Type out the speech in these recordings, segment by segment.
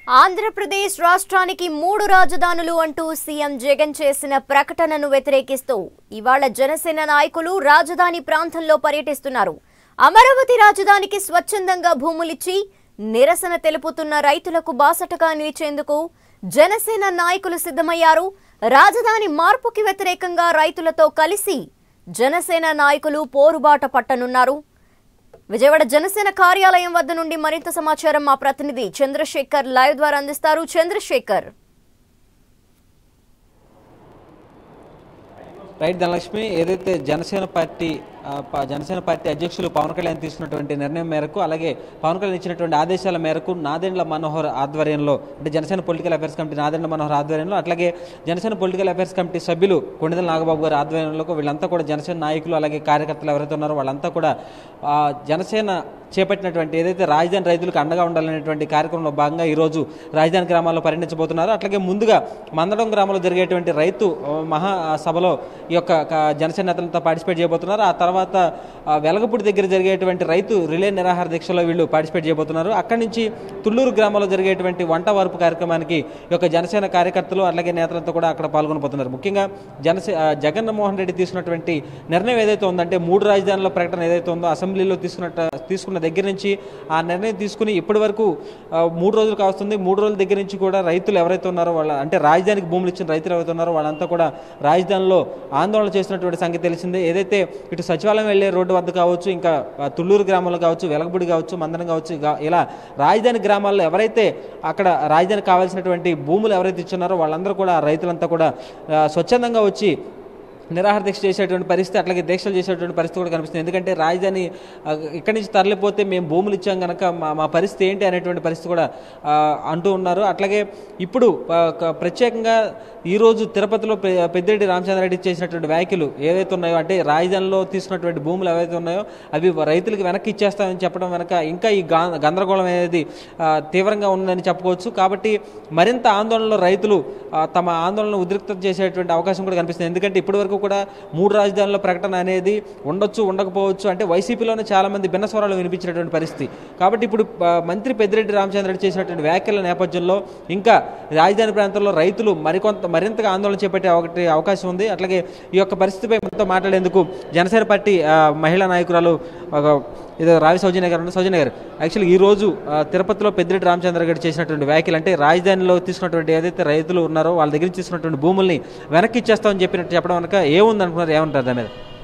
ఆంధ్రప్రదేశ్ రాష్ట్రానికి మూడు రాజధానులు అంటూ సీఎం జగన్ చేసిన ప్రకటనను వ్యతిరేకిస్తూ ఇవాళ జనసేన నాయకులు రాజధాని ప్రాంతంలో పర్యటిస్తున్నారు అమరావతి రాజధానికి స్వచ్ఛందంగా భూములిచ్చి నిరసన తెలుపుతున్న రైతులకు బాసటగా నిలిచేందుకు జనసేన నాయకులు సిద్ధమయ్యారు రాజధాని మార్పుకి వ్యతిరేకంగా రైతులతో కలిసి జనసేన నాయకులు పోరుబాట పట్టనున్నారు విజయవాడ జనసేన కార్యాలయం వద్ద నుండి మరింత సమాచారం మా ప్రతినిధి చంద్రశేఖర్ లైవ్ ద్వారా అందిస్తారు చంద్రశేఖర్ రైట్ ధనలక్ష్మి ఏదైతే జనసేన పార్టీ ఆ, ప- జనసేన పార్టీ అధ్యక్షులు పవన్ కళ్యాణ్ తీసుకున్నటువంటి నిర్ణయం మేరకు అలాగే పవన్ కళ్యాణ్ ఇచ్చినటువంటి ఆదేశాల మేరకు నాదెండ్ల మనోహర్ ఆధ్వర్యంలో అంటే Janasena political affairs committee Nadendla Manohar ఆధ్వర్యంలో అట్లాగే జనసేన పొలిటికల్ అఫైర్స్ కమిటీ సభ్యులు కొండదల నాగబాబు గారి ఆధ్వర్యంలో వీళ్ళంతా కూడా జనసేన నాయకులు అలాగే కార్యకర్తలు ఎవరైతే ఉన్నారో వాళ్ళంతా కూడా ఆ, జనసేన చేపట్టినటువంటి ఏదైతే రాజధాని రైతులకు అండగా ఉండాలనేటువంటి కార్యక్రమంలో భాగంగా ఈరోజు రాజధాని గ్రామాల్లో పర్యటించబోతున్నారు అట్లాగే ముందుగా మందడం గ్రామంలో జరిగేటువంటి రైతు ఆ, మహా సభలో ఈ యొక్క క- జనసేన నేతలతో పార్టిసిపేట్ చేయబోతున్నారు ఆ తర్వాత ఆ, వెలగపూడి దగ్గర జరిగేటువంటి రైతు రిలే నిరాహార దీక్షలో వీళ్ళు పార్టిసిపేట్ చేయబోతున్నారు అక్కడి నుంచి తుళ్ళూరు గ్రామంలో జరిగేటువంటి వంట వార్పు కార్యక్రమానికి ఈ యొక్క జనసేన కార్యకర్తలు అలాగే నేతలతో కూడా అక్కడ పాల్గొనబోతున్నారు ముఖ్యంగా జనసే ఆ, జగన్మోహన్ రెడ్డి తీసుకున్నటువంటి నిర్ణయం ఏదైతే ఉందంటే మూడు రాజధానుల ప్రకటన ఏదైతే ఉందో అసెంబ్లీలో తీసుకున్నట్టు తీసుకున్న దగ్గర నుంచి ఆ నిర్ణయం తీసుకుని ఇప్పటి వరకు ఆ, మూడు రోజులు కావస్తుంది మూడు రోజుల దగ్గర నుంచి కూడా రైతులు ఎవరైతే ఉన్నారో వాళ్ళ అంటే రాజధానికి భూములు ఇచ్చిన రైతులు ఎవరైతే ఉన్నారో వాళ్ళంతా కూడా రాజధానిలో ఆందోళన చేస్తున్నటువంటి సంగతి తెలిసిందే ఏదైతే ఇటు సచివాలయం వెళ్ళే రోడ్డు వద్ద కావచ్చు ఇంకా ఆ, తుళ్ళూరు గ్రామంలో కావచ్చు వెలగబుడి కావచ్చు మందనం కావచ్చు ఇక ఇలా రాజధాని గ్రామాల్లో ఎవరైతే అక్కడ రాజధానికి కావాల్సినటువంటి భూములు ఎవరైతే ఇచ్చున్నారో వాళ్ళందరూ కూడా ఆ రైతులంతా కూడా ఆ, స్వచ్ఛందంగా వచ్చి నిరాహార దీక్ష చేసేటువంటి పరిస్థితి అట్లాగే దీక్షలు చేసేటువంటి పరిస్థితి కూడా కనిపిస్తుంది ఎందుకంటే రాజధాని ఆ, ఇక్కడి నుంచి తరలిపోతే మేము భూములు ఇచ్చాం కనుక మా మా పరిస్థితి ఏంటి అనేటువంటి పరిస్థితి కూడా ఆ, అంటూ ఉన్నారు అట్లాగే ఇప్పుడు ఆ, క- ప్రత్యేకంగా ఈరోజు తిరుపతిలో పె- పెద్దిరెడ్డి రామచంద్రారెడ్డి చేసినటువంటి వ్యాఖ్యలు ఏవైతే ఉన్నాయో అంటే రాజధానిలో తీసుకున్నటువంటి భూములు ఏవైతే ఉన్నాయో అవి రైతులకు వెనక్కి ఇచ్చేస్తామని చెప్పడం వెనక ఇంకా ఈ గా- గందరగోళం అనేది ఆ, తీవ్రంగా ఉందని చెప్పుకోవచ్చు కాబట్టి మరింత ఆందోళనలో రైతులు ఆ, తమ ఆందోళన ఉద్రిక్తం చేసేటువంటి అవకాశం కూడా కనిపిస్తుంది ఎందుకంటే ఇప్పటివరకు కూడా మూడు రాజధానుల ప్రకటన అనేది ఉండొచ్చు ఉండకపోవచ్చు అంటే వైసీపీలోనే చాలా మంది భిన్న స్వరాలు వినిపించినటువంటి పరిస్థితి కాబట్టి ఇప్పుడు ఆ, మంత్రి పెద్దిరెడ్డి రామచంద్రరెడ్డి చేసినటువంటి వ్యాఖ్యల నేపథ్యంలో ఇంకా రాజధాని ప్రాంతంలో రైతులు మరికొంత మరింతగా ఆందోళన చేపట్టే ఒకటి అవకాశం ఉంది అట్లాగే ఈ యొక్క పరిస్థితిపై మనతో మాట్లాడేందుకు జనసేన పార్టీ ఆ, మహిళా నాయకురాలు ఒక ఇది రావి సౌజన్య గారు ఉన్నారు. సౌజన్య గారు యాక్చువల్లీ ఈ రోజు ఆ, తిరుపతిలో పెద్దిరెడ్డి రామచంద్ర గారు చేసినటువంటి వ్యాఖ్యలు అంటే రాజధానిలో తీసుకున్నటువంటి ఏదైతే రైతులు ఉన్నారో వాళ్ళ దగ్గర నుంచి తీసుకున్నటువంటి భూముల్ని వెనక్కి ఇచ్చేస్తామని చెప్పినట్టు చెప్పడం కనుక ఏముంది అనుకున్నారు ఏమంటారు దాని మీద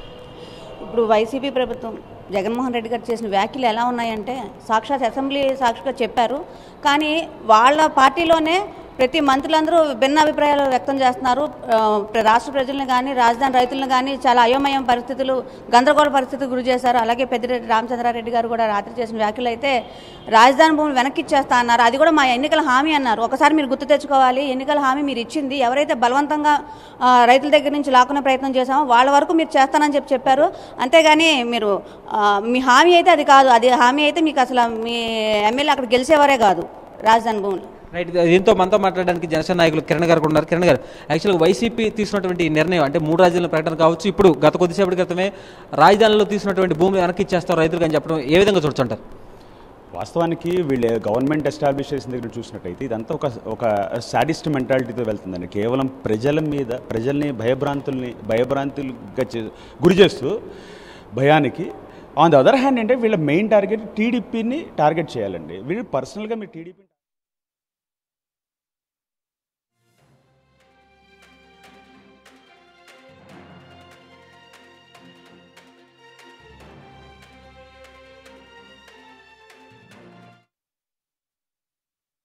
ఇప్పుడు వైసీపీ ప్రభుత్వం జగన్మోహన్ రెడ్డి గారు చేసిన వ్యాఖ్యలు ఎలా ఉన్నాయంటే సాక్షాత్ అసెంబ్లీ సాక్షిగా చెప్పారు కానీ వాళ్ళ పార్టీలోనే ప్రతి మంత్రులందరూ భిన్న అభిప్రాయాలు వ్యక్తం చేస్తున్నారు ఆ, రాష్ట్ర ప్రజలను కానీ రాజధాని రైతులను కానీ చాలా అయోమయం పరిస్థితులు గందరగోళ పరిస్థితులు గురి చేశారు అలాగే పెద్దిరెడ్డి రామచంద్రారెడ్డి గారు కూడా రాత్రి చేసిన వ్యాఖ్యలు అయితే రాజధాని భూములు వెనక్కి ఇచ్చేస్తా అన్నారు అది కూడా మా ఎన్నికల హామీ అన్నారు ఒకసారి మీరు గుర్తు తెచ్చుకోవాలి ఎన్నికల హామీ మీరు ఇచ్చింది ఎవరైతే బలవంతంగా ఆ, రైతుల దగ్గర నుంచి లాక్కునే ప్రయత్నం చేశామో వాళ్ళ వరకు మీరు చేస్తానని చెప్పి చెప్పారు అంతేగాని మీరు ఆ, మీ హామీ అయితే అది కాదు అది హామీ అయితే మీకు అసలు మీ ఎమ్మెల్యే అక్కడ గెలిచేవారే కాదు రాజధాని భూములు రైట్ దీంతో మనతో మాట్లాడడానికి జనసేన నాయకులు కిరణ్ గారు కూడా ఉన్నారు కిరణ్ గారు యాక్చువల్గా వైసీపీ తీసుకున్నటువంటి ఈ నిర్ణయం అంటే మూడు రాజధానుల ప్రకటన కావచ్చు ఇప్పుడు గత కొద్దిసేపటి క్రితమే రాజధానిలో తీసుకున్నటువంటి భూములు వెనక్కి ఇచ్చేస్తారు రైతులకు అని చెప్పడం ఏ విధంగా చూడొచ్చుంటారు వాస్తవానికి వీళ్ళు గవర్నమెంట్ ఎస్టాబ్లిష్ చేసిన దగ్గర చూసినట్టయితే ఇదంతా ఒక ఒక సాడిస్ట్ మెంటాలిటీతో వెళ్తుందండి కేవలం ప్రజల మీద ప్రజల్ని భయభ్రాంతుల్ని భయభ్రాంతులుగా చే- గురి చేస్తూ భయానికి ఆన్ ద అదర్ హ్యాండ్ అంటే వీళ్ళ మెయిన్ టార్గెట్ టీడీపీని టార్గెట్ చేయాలండి వీళ్ళు పర్సనల్గా మీరు టీడీపీ